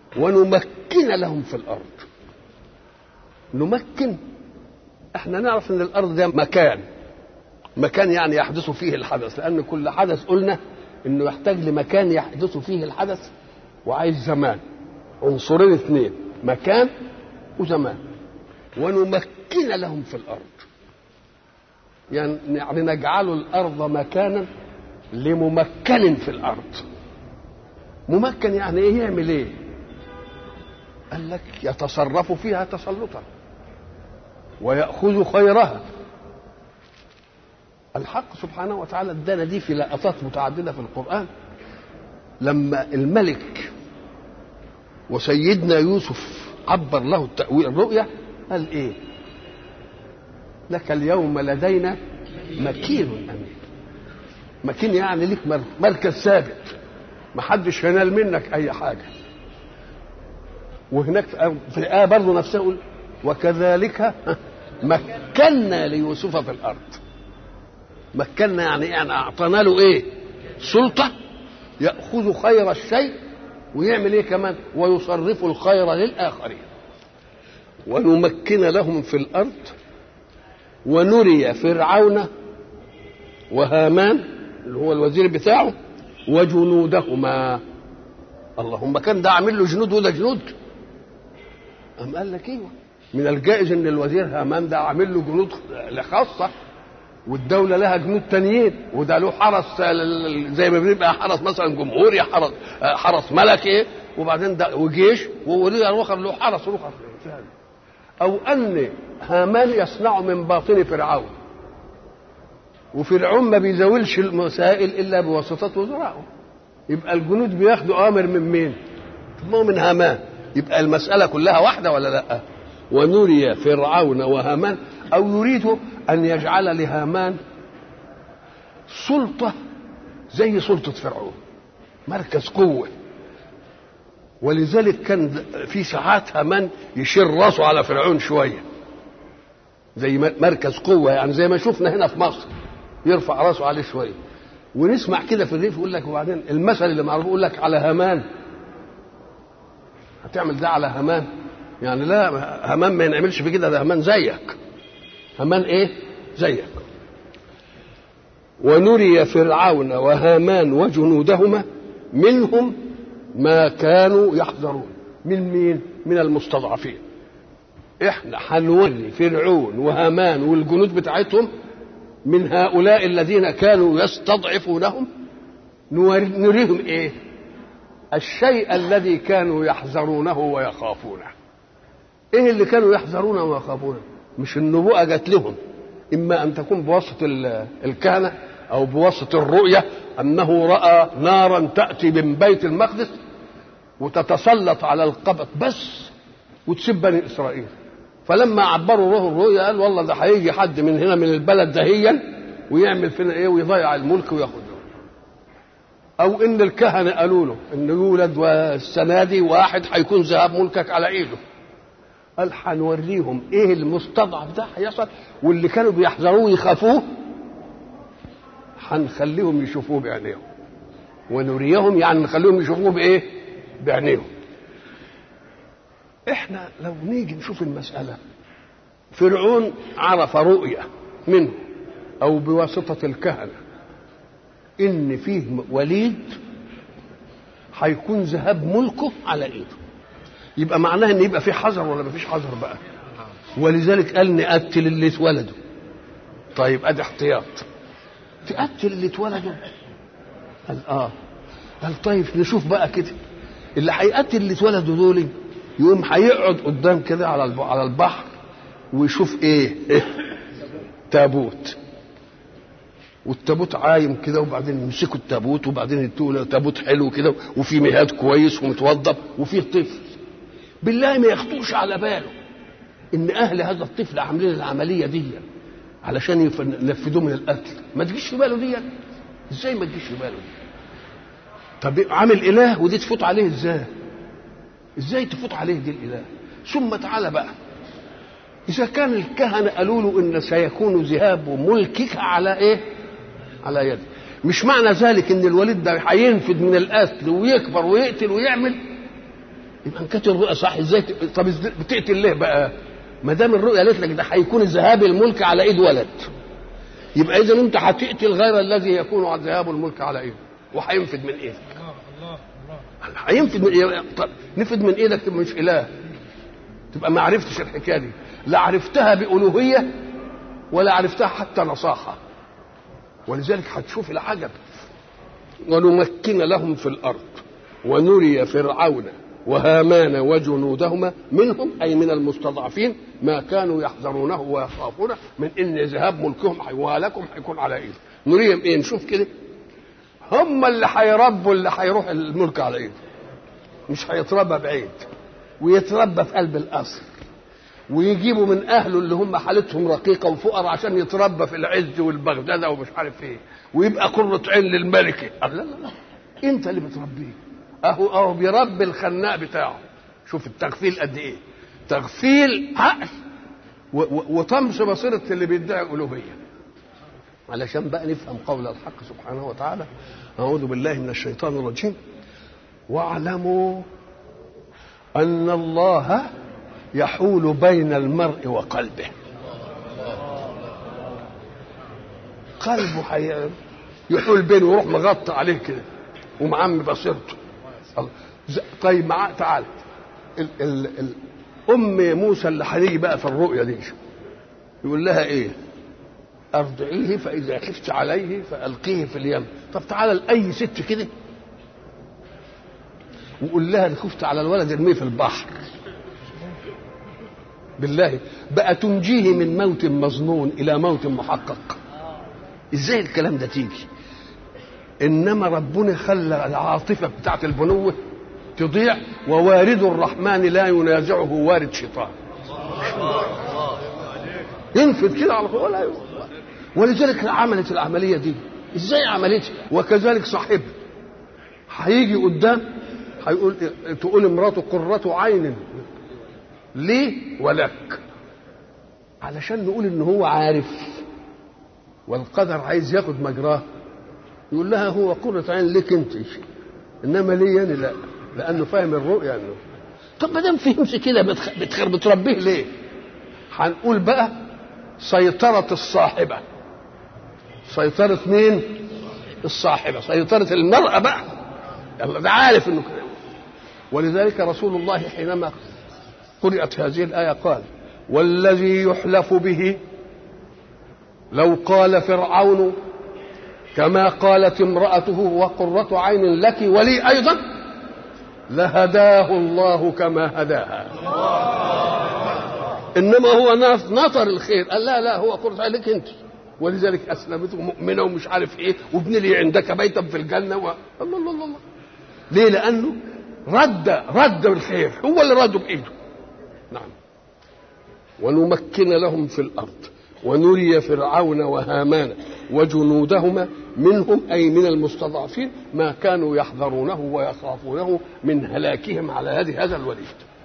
ونمكن لهم في الارض نمكن احنا نعرف ان الارض ده مكان مكان يعني يحدث فيه الحدث لان كل حدث قلنا انه يحتاج لمكان يحدث فيه الحدث وعايز زمان عنصرين اثنين مكان وزمان ونمكن لهم في الارض يعني يعني نجعل الارض مكانا لممكن في الارض ممكن يعني ايه يعمل ايه قال لك يتصرف فيها تسلطا ويأخذ خيرها الحق سبحانه وتعالى ادانا دي في لقطات متعددة في القرآن لما الملك وسيدنا يوسف عبر له التأويل الرؤيا قال ايه لك اليوم لدينا مكين أمين مكين يعني ليك مركز ثابت محدش هينال منك أي حاجة وهناك في الآية برضه نفسها يقول وكذلك مكنا ليوسف في الأرض مكنا يعني يعني أعطانا له إيه سلطة يأخذ خير الشيء ويعمل إيه كمان ويصرف الخير للآخرين ونمكن لهم في الأرض ونري فرعون وهامان اللي هو الوزير بتاعه وجنودهما اللهم كان ده عامل له جنود ولا جنود أم قال لك ايوه من الجائز ان الوزير هامان ده عامل له جنود خاصه والدوله لها جنود تانيين وده له حرس زي ما بيبقى حرس مثلا جمهوري حرس حرس ملكي وبعدين ده وجيش وولي الاخر له حرس اخر او ان هامان يصنع من باطن فرعون وفرعون ما بيزاولش المسائل الا بواسطه وزرائه يبقى الجنود بياخدوا اوامر من مين؟ ما من هامان يبقى المساله كلها واحده ولا لا؟ ونري فرعون وهامان او يريد ان يجعل لهامان سلطه زي سلطه فرعون مركز قوه ولذلك كان في ساعات هامان يشير راسه على فرعون شويه زي مركز قوه يعني زي ما شفنا هنا في مصر يرفع راسه عليه شويه ونسمع كده في الريف يقول لك وبعدين المثل اللي معروف يقول لك على هامان هتعمل ده على هامان يعني لا هامان ما ينعملش في كده ده هامان زيك هامان ايه زيك ونري فرعون وهامان وجنودهما منهم ما كانوا يحذرون من مين من المستضعفين احنا هنولي فرعون وهامان والجنود بتاعتهم من هؤلاء الذين كانوا يستضعفونهم نريهم ايه الشيء الذي كانوا يحذرونه ويخافونه ايه اللي كانوا يحذرونه ويخافونه مش النبوءه جات لهم اما ان تكون بواسطه الكهنه او بواسطه الرؤيه انه راى نارا تاتي من بيت المقدس وتتسلط على القبط بس وتسيب بني اسرائيل فلما عبروا له الرؤيا قال والله ده هيجي حد من هنا من البلد دهيا ويعمل فينا ايه ويضيع الملك وياخده او ان الكهنه قالوا له ان يولد والسنه دي واحد هيكون ذهاب ملكك على ايده قال هنوريهم ايه المستضعف ده هيحصل واللي كانوا بيحذروه يخافوه هنخليهم يشوفوه بعينيهم ونريهم يعني نخليهم يشوفوه بايه بعينيهم احنا لو نيجي نشوف المسألة فرعون عرف رؤية منه أو بواسطة الكهنة إن فيه وليد هيكون ذهاب ملكه على إيده يبقى معناه إن يبقى في حذر ولا مفيش حذر بقى ولذلك قال نقتل اللي اتولدوا طيب ادي احتياط تقتل اللي اتولدوا قال اه قال طيب نشوف بقى كده اللي هيقتل اللي اتولدوا دول يقوم هيقعد قدام كده على على البحر ويشوف ايه تابوت والتابوت عايم كده وبعدين يمسكوا التابوت وبعدين يدوا تابوت حلو كده وفي مهاد كويس ومتوضب وفيه طفل بالله ما يخطوش على باله ان اهل هذا الطفل عاملين العمليه دي علشان ينفذوه من القتل ما تجيش في باله دي ازاي ما تجيش في باله دي طب عامل اله ودي تفوت عليه ازاي ازاي تفوت عليه دي الاله ثم تعالى بقى اذا كان الكهنه قالوا له ان سيكون ذهاب ملكك على ايه على يدك مش معنى ذلك ان الوليد ده هينفد من القتل ويكبر ويقتل ويعمل يبقى ان كانت الرؤيا صح ازاي ت- طب إزاي بتقتل ليه بقى؟ ما دام الرؤيا قالت لك ده هيكون ذهاب الملك على ايد ولد يبقى اذا انت هتقتل غير الذي يكون على ذهاب الملك على ايده وهينفد من ايدك هينفد من إيدك. طب نفد من ايدك تبقى مش اله تبقى ما عرفتش الحكايه دي لا عرفتها بالوهيه ولا عرفتها حتى نصاحه ولذلك هتشوف العجب ونمكن لهم في الارض ونري فرعون وهامان وجنودهما منهم اي من المستضعفين ما كانوا يحذرونه ويخافونه من ان ذهاب ملكهم حي- وهلاكهم هيكون على ايده نريهم ايه نشوف كده هم اللي هيربوا اللي هيروح الملك على ايده مش هيتربى بعيد ويتربى في قلب القصر ويجيبوا من اهله اللي هم حالتهم رقيقه وفقراء عشان يتربى في العز والبغداده ومش عارف ايه ويبقى قرة عين للملكه لا لا لا انت اللي بتربيه اهو اهو بيربي الخناق بتاعه شوف التغفيل قد ايه تغفيل عقل و- و- وطمس بصيره اللي بيدعي الوهيه علشان بقى نفهم قول الحق سبحانه وتعالى اعوذ بالله من الشيطان الرجيم واعلموا ان الله يحول بين المرء وقلبه قلبه حي... يحول بينه ويروح مغطى عليه كده ومعمي بصيرته الله. ز- طيب معاه تعال ال... ال... ال... ام موسى اللي هنيجي بقى في الرؤيا دي يقول لها ايه ارضعيه فاذا خفت عليه فالقيه في اليم طب تعالى لاي ست كده وقول لها ان خفت على الولد ارميه في البحر بالله بقى تنجيه من موت مظنون الى موت محقق ازاي الكلام ده تيجي انما ربنا خلى العاطفه بتاعت البنوه تضيع ووارد الرحمن لا ينازعه وارد شيطان ينفذ كده على طول ولا يوم. ولذلك عملت العمليه دي ازاي عملتها وكذلك صاحبها هيجي قدام هيقول تقول امراته قرة عين ليه ولك علشان نقول ان هو عارف والقدر عايز ياخد مجراه يقول لها هو قرة عين لك انت انما ليه انا لا لانه فاهم الرؤيا انه طب ما دام فهمش كده بتخ... بتخ... بتربيه ليه؟ هنقول بقى سيطرة الصاحبة سيطرة مين؟ الصاحبة سيطرة المرأة بقى يلا ده عارف انه كده ولذلك رسول الله حينما قرأت هذه الآية قال والذي يحلف به لو قال فرعون كما قالت امرأته وقرة عين لك ولي أيضا لهداه الله كما هداها إنما هو نطر الخير قال لا لا هو قرة عين لك أنت ولذلك أسلمته مؤمنة ومش عارف إيه وابن لي عندك بيتا في الجنة و... الله الله الله الله ليه لأنه رد رد الخير هو اللي رده بإيده نعم ونمكن لهم في الأرض ونري فرعون وهامان وجنودهما منهم أي من المستضعفين ما كانوا يحذرونه ويخافونه من هلاكهم على هذه هذا الوليد